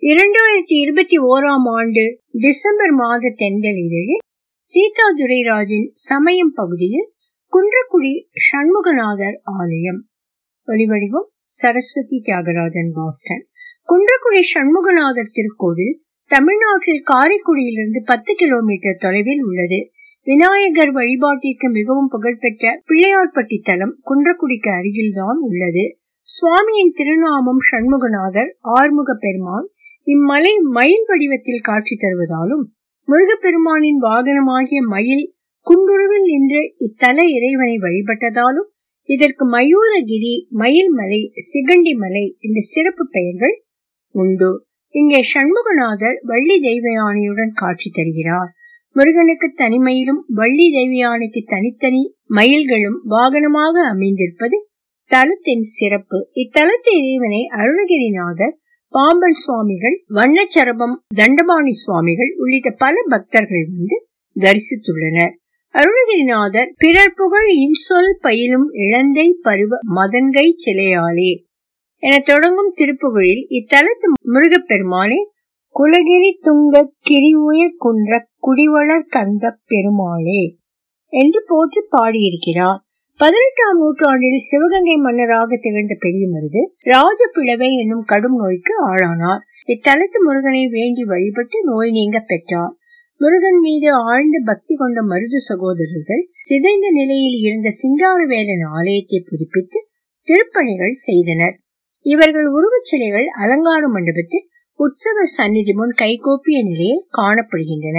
இரண்டாயிரத்தி இருபத்தி ஓராம் ஆண்டு டிசம்பர் மாத தென்றல் இதழில் சீதா துரைராஜின் சமயம் பகுதியில் குன்றக்குடி சண்முகநாதர் ஆலயம் ஒலிவடிவம் சரஸ்வதி தியாகராஜன் பாஸ்டன் குன்றக்குடி சண்முகநாதர் திருக்கோவில் தமிழ்நாட்டில் காரைக்குடியிலிருந்து பத்து கிலோமீட்டர் தொலைவில் உள்ளது விநாயகர் வழிபாட்டிற்கு மிகவும் புகழ்பெற்ற பிள்ளையார்பட்டி தலம் குன்றக்குடிக்கு அருகில்தான் உள்ளது சுவாமியின் திருநாமம் சண்முகநாதர் ஆறுமுக பெருமான் இம்மலை மயில் வடிவத்தில் காட்சி தருவதாலும் முருகப்பெருமானின் வாகனமாகிய மயில் குண்டுருவில் நின்று இத்தல இறைவனை வழிபட்டதாலும் இதற்கு மயூரகிரி மயில் மலை சிகண்டி மலை என்ற சிறப்பு பெயர்கள் உண்டு இங்கே சண்முகநாதர் வள்ளி தெய்வயானையுடன் காட்சி தருகிறார் முருகனுக்கு தனிமயிலும் வள்ளி தெய்வயானைக்கு தனித்தனி மயில்களும் வாகனமாக அமைந்திருப்பது தலத்தின் சிறப்பு இத்தலத்து இறைவனை அருணகிரிநாதர் பாம்பன் சுவாமிகள் வண்ணச்சரபம் தண்டபாணி சுவாமிகள் உள்ளிட்ட பல பக்தர்கள் வந்து தரிசித்துள்ளனர் அருணகிரிநாதர் பிறர் புகழ் இன்சொல் பயிலும் இழந்தை பருவ மதன்கை சிலையாளே என தொடங்கும் திருப்புகழில் இத்தலத்து முருகப்பெருமானே குலகிரி துங்க கிரிவுய குன்ற குடிவளர் கந்த பெருமாளே என்று போற்றி பாடியிருக்கிறார் பதினெட்டாம் நூற்றாண்டில் சிவகங்கை மன்னராக திகழ்ந்த பெரிய மருது ராஜபிளவை என்னும் கடும் நோய்க்கு ஆளானார் இத்தலத்து முருகனை வேண்டி வழிபட்டு நோய் நீங்க பெற்றார் முருகன் மீது ஆழ்ந்த பக்தி கொண்ட மருது சகோதரர்கள் சிதைந்த நிலையில் இருந்த சிங்காரவேலன் ஆலயத்தை புதுப்பித்து திருப்பணிகள் செய்தனர் இவர்கள் உருவச் சிலைகள் அலங்கார மண்டபத்தில் உற்சவ சந்நிதி முன் கைகோப்பிய நிலையில் காணப்படுகின்றன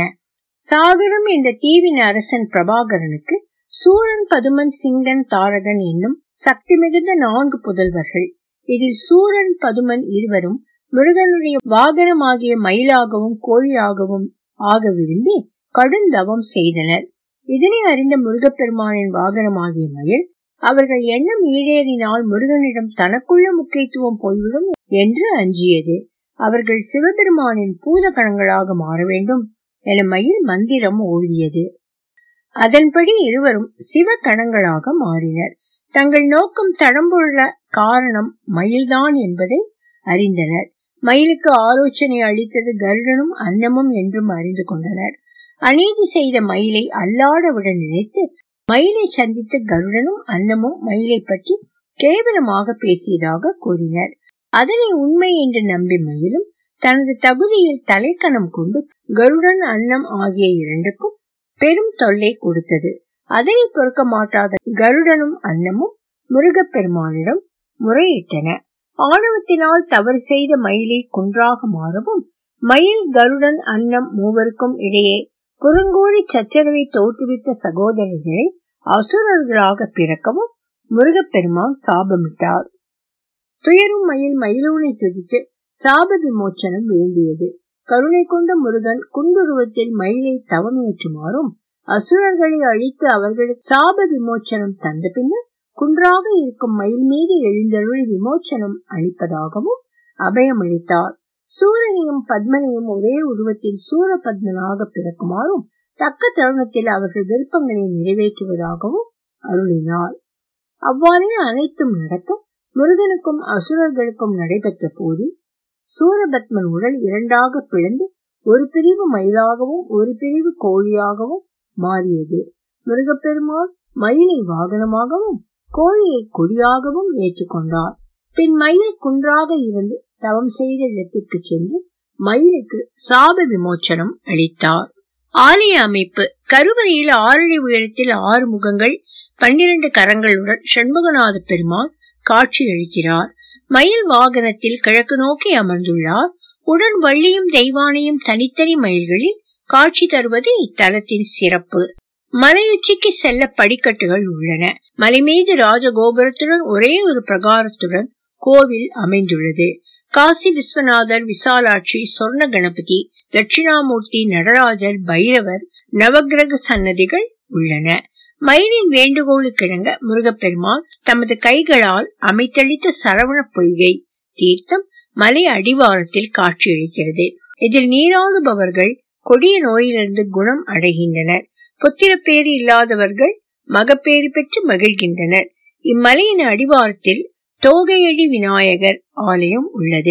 சாகரம் என்ற தீவின் அரசன் பிரபாகரனுக்கு சூரன் பதுமன் சிங்கன் தாரகன் என்னும் சக்தி மிகுந்த நான்கு புதல்வர்கள் இதில் சூரன் பதுமன் இருவரும் முருகனுடைய வாகனமாகிய மயிலாகவும் கோழியாகவும் ஆக விரும்பி கடுந்தவம் செய்தனர் இதனை அறிந்த முருகப்பெருமானின் வாகனமாகிய மயில் அவர்கள் எண்ணம் ஈடேறினால் முருகனிடம் தனக்குள்ள முக்கியத்துவம் போய்விடும் என்று அஞ்சியது அவர்கள் சிவபெருமானின் பூதகணங்களாக மாற வேண்டும் என மயில் மந்திரம் ஓடியது அதன்படி இருவரும் சிவ கணங்களாக மாறினர் தங்கள் நோக்கம் தடம்புள்ள காரணம் மயில்தான் என்பதை அறிந்தனர் மயிலுக்கு ஆலோசனை அளித்தது கருடனும் அன்னமும் என்றும் அறிந்து கொண்டனர் அநீதி செய்த மயிலை அல்லாட விட நினைத்து மயிலை சந்தித்த கருடனும் அன்னமும் மயிலை பற்றி கேவலமாக பேசியதாக கூறினர் அதனை உண்மை என்று நம்பி மயிலும் தனது தகுதியில் தலைக்கணம் கொண்டு கருடன் அன்னம் ஆகிய இரண்டுக்கும் பெரும் தொல்லை கொடுத்தது அதனை பொறுக்க மாட்டாத கருடனும் அன்னமும் முருகப்பெருமானிடம் முறையிட்டன ஆணவத்தினால் தவறு செய்த மயிலை குன்றாக மாறவும் மயில் கருடன் அன்னம் மூவருக்கும் இடையே புறங்கூறி சச்சரவை தோற்றுவித்த சகோதரர்களை அசுரர்களாக பிறக்கவும் முருகப்பெருமான் சாபமிட்டார் துயரும் மயில் மயிலோனை துதித்து சாப விமோச்சனம் வேண்டியது கருணை கொண்ட முருகன் குண்டுருவத்தில் மயிலை தவமேற்றுமாறும் அசுரர்களை அழித்து அவர்களுக்கு சாப விமோச்சனம் தந்த பின்னர் குன்றாக இருக்கும் மயில் மீது எழுந்தருளி விமோச்சனம் அளிப்பதாகவும் அபயமளித்தார் சூரனையும் பத்மனையும் ஒரே உருவத்தில் சூரபத்மனாக பிறக்குமாறும் தக்க தருணத்தில் அவர்கள் விருப்பங்களை நிறைவேற்றுவதாகவும் அருளினார் அவ்வாறே அனைத்தும் நடக்க முருகனுக்கும் அசுரர்களுக்கும் நடைபெற்ற போரில் சூரபத்மன் உடல் இரண்டாக பிளந்து ஒரு பிரிவு மயிலாகவும் ஒரு பிரிவு கோழியாகவும் மாறியது முருகப்பெருமாள் மயிலை வாகனமாகவும் கோழியை கொடியாகவும் ஏற்றுக்கொண்டார் பின் மயில் குன்றாக இருந்து தவம் செய்த இடத்திற்கு சென்று மயிலுக்கு சாப விமோச்சனம் அளித்தார் ஆலய அமைப்பு கருவறையில் ஆறடி உயரத்தில் ஆறு முகங்கள் பன்னிரண்டு கரங்களுடன் சண்முகநாத பெருமான் காட்சி அளிக்கிறார் மயில் வாகனத்தில் கிழக்கு நோக்கி அமர்ந்துள்ளார் உடன் வள்ளியும் தெய்வானையும் தனித்தனி மயில்களில் காட்சி தருவது இத்தலத்தின் சிறப்பு மலையுச்சிக்கு செல்ல படிக்கட்டுகள் உள்ளன மலை மீது ராஜகோபுரத்துடன் ஒரே ஒரு பிரகாரத்துடன் கோவில் அமைந்துள்ளது காசி விஸ்வநாதர் விசாலாட்சி சொர்ண கணபதி தட்சிணாமூர்த்தி நடராஜர் பைரவர் நவகிரக சன்னதிகள் உள்ளன மயிலின் வேண்டுகோளுக்கிணங்க முருகப்பெருமான் தமது கைகளால் அமைத்தளித்த சரவண பொய்கை தீர்த்தம் மலை அடிவாரத்தில் காட்சியளிக்கிறது இதில் நீராடுபவர்கள் கொடிய நோயிலிருந்து குணம் அடைகின்றனர் புத்திரப்பேறு இல்லாதவர்கள் மகப்பேறு பெற்று மகிழ்கின்றனர் இம்மலையின் அடிவாரத்தில் தோகையடி விநாயகர் ஆலயம் உள்ளது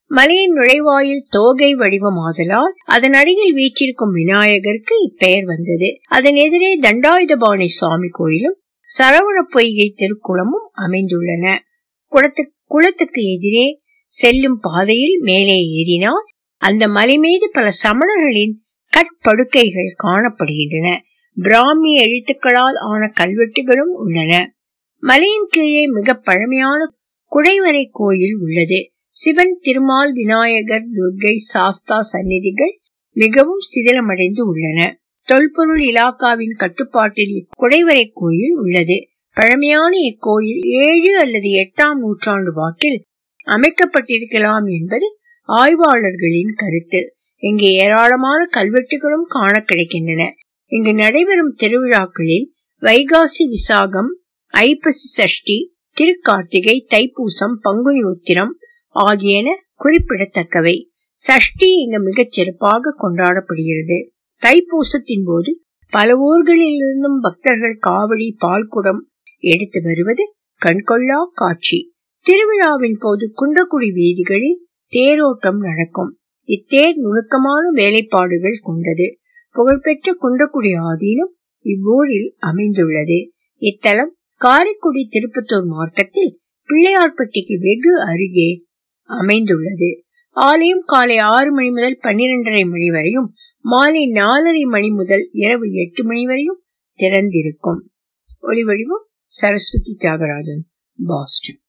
மலையின் நுழைவாயில் தோகை வடிவமாதலால் அதன் அருகில் வீற்றிருக்கும் விநாயகருக்கு இப்பெயர் வந்தது அதன் எதிரே தண்டாயுதபாணி சுவாமி கோயிலும் சரவண பொய்கை திருக்குளமும் அமைந்துள்ளன குளத்துக்கு குளத்துக்கு எதிரே செல்லும் பாதையில் மேலே ஏறினால் அந்த மலை மீது பல சமணர்களின் கட்படுக்கைகள் காணப்படுகின்றன பிராமி எழுத்துக்களால் ஆன கல்வெட்டுகளும் உள்ளன மலையின் கீழே மிக பழமையான குடைவரை கோயில் உள்ளது சிவன் திருமால் விநாயகர் துர்கை சாஸ்தா சந்நிதிகள் மிகவும் சிதிலமடைந்து உள்ளன தொல்பொருள் இலாக்காவின் கட்டுப்பாட்டில் இக்குடைவரை கோயில் உள்ளது பழமையான இக்கோயில் ஏழு அல்லது எட்டாம் நூற்றாண்டு வாக்கில் அமைக்கப்பட்டிருக்கலாம் என்பது ஆய்வாளர்களின் கருத்து இங்கு ஏராளமான கல்வெட்டுகளும் காண கிடைக்கின்றன இங்கு நடைபெறும் திருவிழாக்களில் வைகாசி விசாகம் ஐப்பசி சஷ்டி திருக்கார்த்திகை தைப்பூசம் பங்குனி உத்திரம் ஆகியன குறிப்பிடத்தக்கவை சஷ்டி இங்கு மிகச் சிறப்பாக கொண்டாடப்படுகிறது தைப்பூசத்தின் போது பல ஊர்களிலிருந்தும் பக்தர்கள் காவடி பால்குடம் எடுத்து வருவது கண்கொள்ளா காட்சி திருவிழாவின் போது குன்றக்குடி வீதிகளில் தேரோட்டம் நடக்கும் இத்தேர் நுணுக்கமான வேலைப்பாடுகள் கொண்டது புகழ்பெற்ற குன்றக்குடி ஆதீனம் இவ்வூரில் அமைந்துள்ளது இத்தலம் காரைக்குடி திருப்பத்தூர் மார்க்கத்தில் பிள்ளையார்பட்டிக்கு வெகு அருகே அமைந்துள்ளது ஆலயம் காலை ஆறு மணி முதல் பன்னிரண்டரை மணி வரையும் மாலை நாலரை மணி முதல் இரவு எட்டு மணி வரையும் திறந்திருக்கும் ஒளிவடிவம் சரஸ்வதி தியாகராஜன் பாஸ்டன்